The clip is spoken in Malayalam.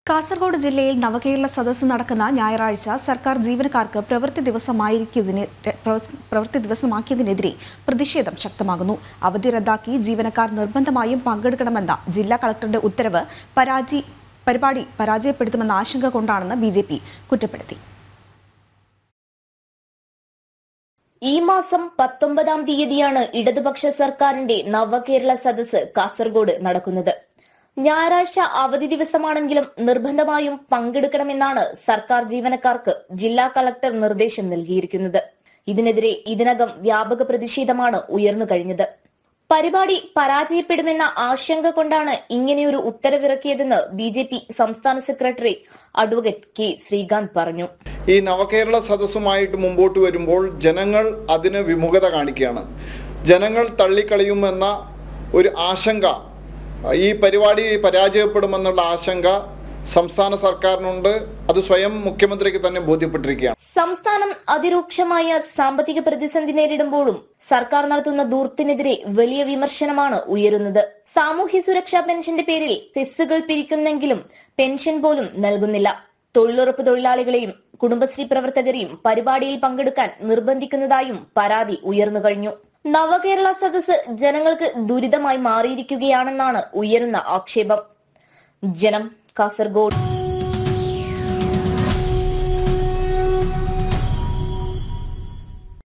കാസർഗോഡ് ജില്ലയിൽ നവകേരള സദസ്സ് നടക്കുന്ന ഞായറാഴ്ച സർക്കാർ ജീവനക്കാർക്ക് പ്രവൃത്തി ദിവസമായിരിക്കുന്നതിന് പ്രവൃത്തി ദിവസമാക്കിയതിനെതിരെ പ്രതിഷേധം ശക്തമാകുന്നു അവധി റദ്ദാക്കി ജീവനക്കാർ നിർബന്ധമായും പങ്കെടുക്കണമെന്ന ജില്ലാ കളക്ടറുടെ ഉത്തരവ് പരാജി പരിപാടി പരാജയപ്പെടുത്തുമെന്ന ആശങ്ക കൊണ്ടാണെന്ന് ബി ജെ പി കുറ്റപ്പെടുത്തി ഈ മാസം പത്തൊമ്പതാം തീയതിയാണ് ഇടതുപക്ഷ സർക്കാരിന്റെ നവകേരള സദസ്സ് കാസർഗോഡ് നടക്കുന്നത് ഞായറാഴ്ച അവധി ദിവസമാണെങ്കിലും നിർബന്ധമായും പങ്കെടുക്കണമെന്നാണ് സർക്കാർ ജീവനക്കാർക്ക് ജില്ലാ കളക്ടർ നിർദ്ദേശം നൽകിയിരിക്കുന്നത് ഇതിനെതിരെ ഇതിനകം വ്യാപക പ്രതിഷേധമാണ് ഉയർന്നു കഴിഞ്ഞത് പരിപാടി പരാജയപ്പെടുമെന്ന ആശങ്ക കൊണ്ടാണ് ഇങ്ങനെയൊരു ഉത്തരവിറക്കിയതെന്ന് ബി ജെ പി സംസ്ഥാന സെക്രട്ടറി അഡ്വക്കേറ്റ് കെ ശ്രീകാന്ത് പറഞ്ഞു ഈ നവകേരള സദസ്സുമായിട്ട് മുമ്പോട്ട് വരുമ്പോൾ ജനങ്ങൾ അതിന് വിമുഖത കാണിക്കുകയാണ് ജനങ്ങൾ തള്ളിക്കളയുമെന്ന ഒരു ആശങ്ക ഈ പരിപാടി പരാജയപ്പെടുമെന്നുള്ള ആശങ്ക സംസ്ഥാന സർക്കാരിനുണ്ട് അത് സ്വയം മുഖ്യമന്ത്രിക്ക് തന്നെ ബോധ്യപ്പെട്ടിരിക്കുകയാണ് സംസ്ഥാനം അതിരൂക്ഷമായ സാമ്പത്തിക പ്രതിസന്ധി നേരിടുമ്പോഴും സർക്കാർ നടത്തുന്ന ദൂർത്തിനെതിരെ വലിയ വിമർശനമാണ് ഉയരുന്നത് സാമൂഹ്യ സുരക്ഷാ പെൻഷന്റെ പേരിൽ സെസ്സുകൾ പിരിക്കുന്നെങ്കിലും പെൻഷൻ പോലും നൽകുന്നില്ല തൊഴിലുറപ്പ് തൊഴിലാളികളെയും കുടുംബശ്രീ പ്രവർത്തകരെയും പരിപാടിയിൽ പങ്കെടുക്കാൻ നിർബന്ധിക്കുന്നതായും പരാതി ഉയർന്നു കഴിഞ്ഞു നവകേരള സദസ് ജനങ്ങൾക്ക് ദുരിതമായി മാറിയിരിക്കുകയാണെന്നാണ് ഉയരുന്ന ആക്ഷേപം ജനം കാസർഗോഡ്